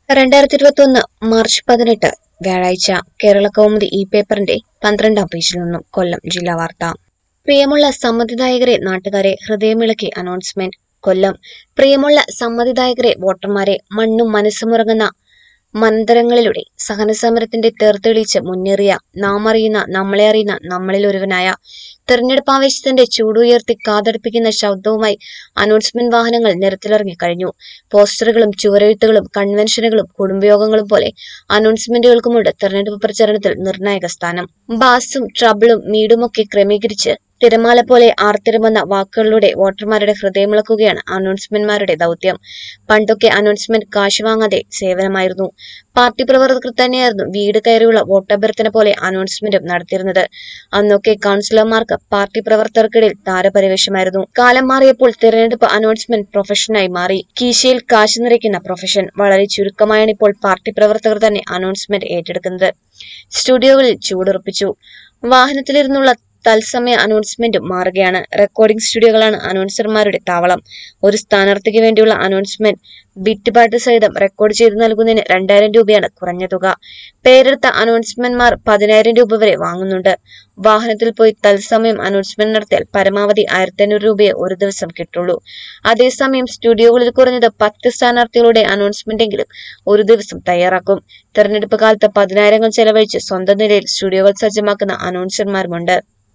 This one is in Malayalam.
രണ്ടായിരത്തി ഇരുപത്തി ഒന്ന് മാർച്ച് പതിനെട്ട് വ്യാഴാഴ്ച കേരള കൗമുദി ഈ പേപ്പറിന്റെ പന്ത്രണ്ടാം പേജിൽ നിന്നും കൊല്ലം ജില്ലാ വാർത്ത പ്രിയമുള്ള സമ്മതിദായകരെ നാട്ടുകാരെ ഹൃദയമിളക്കി അനൗൺസ്മെന്റ് കൊല്ലം പ്രിയമുള്ള സമ്മതിദായകരെ വോട്ടർമാരെ മണ്ണും മനസ്സുമുറങ്ങുന്ന മന്ദരങ്ങളിലൂടെ സഹനസമരത്തിന്റെ തേർത്തെളിച്ച് മുന്നേറിയ നാം അറിയുന്ന നമ്മളെ അറിയുന്ന നമ്മളിൽ ഒരുവനായ തെരഞ്ഞെടുപ്പ് ആവേശത്തിന്റെ ചൂടുയർത്തി കാതടുപ്പിക്കുന്ന ശബ്ദവുമായി അനൗൺസ്മെന്റ് വാഹനങ്ങൾ നിരത്തിലിറങ്ങി കഴിഞ്ഞു പോസ്റ്ററുകളും ചുവരെഴുത്തുകളും കൺവെൻഷനുകളും കുടുംബയോഗങ്ങളും പോലെ അനൗൺസ്മെന്റുകൾക്കുമുണ്ട് തെരഞ്ഞെടുപ്പ് പ്രചരണത്തിൽ നിർണായക സ്ഥാനം ബാസും ട്രബിളും മീഡുമൊക്കെ ക്രമീകരിച്ച് തിരമാല പോലെ ആർത്തിരമെന്ന വാക്കുകളിലൂടെ വോട്ടർമാരുടെ ഹൃദയമിളക്കുകയാണ് അനൗൺസ്മെന്റ്മാരുടെ ദൗത്യം പണ്ടൊക്കെ അനൗൺസ്മെന്റ് കാശ് വാങ്ങാതെ സേവനമായിരുന്നു പാർട്ടി പ്രവർത്തകർ തന്നെയായിരുന്നു വീട് കയറിയുള്ള വോട്ടഭ്യർത്ഥന പോലെ അനൗൺസ്മെന്റും നടത്തിയിരുന്നത് അന്നൊക്കെ കൗൺസിലർമാർക്ക് പാർട്ടി പ്രവർത്തകർക്കിടയിൽ താരപരിവേഷമായിരുന്നു കാലം മാറിയപ്പോൾ തിരഞ്ഞെടുപ്പ് അനൗൺസ്മെന്റ് പ്രൊഫഷനായി മാറി കീശയിൽ കാശ് നിറയ്ക്കുന്ന പ്രൊഫഷൻ വളരെ ചുരുക്കമായാണ് ഇപ്പോൾ പാർട്ടി പ്രവർത്തകർ തന്നെ അനൗൺസ്മെന്റ് ഏറ്റെടുക്കുന്നത് സ്റ്റുഡിയോകളിൽ ചൂടുറപ്പിച്ചു വാഹനത്തിലിരുന്നുള്ള തത്സമയ അനൗൺസ്മെന്റും മാറുകയാണ് റെക്കോർഡിംഗ് സ്റ്റുഡിയോകളാണ് അനൗൺസർമാരുടെ താവളം ഒരു സ്ഥാനാർത്ഥിക്ക് വേണ്ടിയുള്ള അനൗൺസ്മെന്റ് ബിറ്റ് പാട്ട് സഹിതം റെക്കോർഡ് ചെയ്ത് നൽകുന്നതിന് രണ്ടായിരം രൂപയാണ് കുറഞ്ഞ തുക പേരെടുത്ത അനൗൺസ്മെന്റ്മാർ പതിനായിരം രൂപ വരെ വാങ്ങുന്നുണ്ട് വാഹനത്തിൽ പോയി തത്സമയം അനൗൺസ്മെന്റ് നടത്തിയാൽ പരമാവധി ആയിരത്തി അഞ്ഞൂറ് രൂപയെ ഒരു ദിവസം കിട്ടുള്ളൂ അതേസമയം സ്റ്റുഡിയോകളിൽ കുറഞ്ഞത് പത്ത് സ്ഥാനാർത്ഥികളുടെ അനൗൺസ്മെന്റ് എങ്കിലും ഒരു ദിവസം തയ്യാറാക്കും തെരഞ്ഞെടുപ്പ് കാലത്ത് പതിനായിരങ്ങൾ ചെലവഴിച്ച് സ്വന്തം നിലയിൽ സ്റ്റുഡിയോകൾ സജ്ജമാക്കുന്ന അനൗൺസർമാരുമുണ്ട്